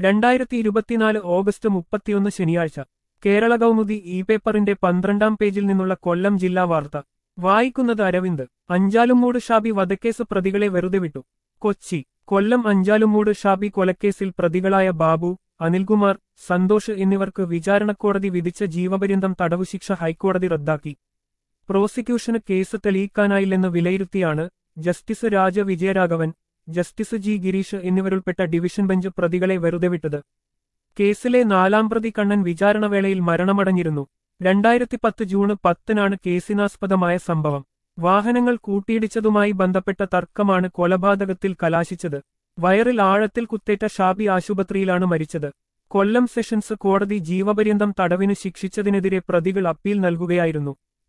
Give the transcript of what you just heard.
രണ്ടായിരത്തി ഇരുപത്തിനാല് ഓഗസ്റ്റ് മുപ്പത്തിയൊന്ന് ശനിയാഴ്ച കേരള കൗമുദി ഇ പേപ്പറിന്റെ പന്ത്രണ്ടാം പേജിൽ നിന്നുള്ള കൊല്ലം ജില്ലാ വാർത്ത വായിക്കുന്നത് അരവിന്ദ് അഞ്ചാലുമൂട് ഷാബി വധക്കേസ് പ്രതികളെ വെറുതെ വിട്ടു കൊച്ചി കൊല്ലം അഞ്ചാലുമൂട് ഷാബി കൊലക്കേസിൽ പ്രതികളായ ബാബു അനിൽകുമാർ സന്തോഷ് എന്നിവർക്ക് വിചാരണക്കോടതി വിധിച്ച ജീവപര്യന്തം തടവുശിക്ഷ ഹൈക്കോടതി റദ്ദാക്കി പ്രോസിക്യൂഷന് കേസ് തെളിയിക്കാനായില്ലെന്ന് വിലയിരുത്തിയാണ് justice Raja Vijayaraghavan justice G Gireesh എന്നിവരുൾപ്പെട്ട ഡിവിഷൻ ബെഞ്ച് പ്രതികളെ വെറുതെ വിട്ടത് കേസിലെ നാലാം പ്രതി കണ്ണൻ വിചാരണവേളയിൽ മരണമടഞ്ഞിരുന്നു രണ്ടായിരത്തി പത്ത് ജൂണ് പത്തിനാണ് കേസിനാസ്പദമായ സംഭവം വാഹനങ്ങൾ കൂട്ടിയിടിച്ചതുമായി ബന്ധപ്പെട്ട തർക്കമാണ് കൊലപാതകത്തിൽ കലാശിച്ചത് വയറിൽ ആഴത്തിൽ കുത്തേറ്റ ഷാബി ആശുപത്രിയിലാണ് മരിച്ചത് കൊല്ലം സെഷൻസ് കോടതി ജീവപര്യന്തം തടവിന് ശിക്ഷിച്ചതിനെതിരെ പ്രതികൾ അപ്പീൽ നൽകുകയായിരുന്നു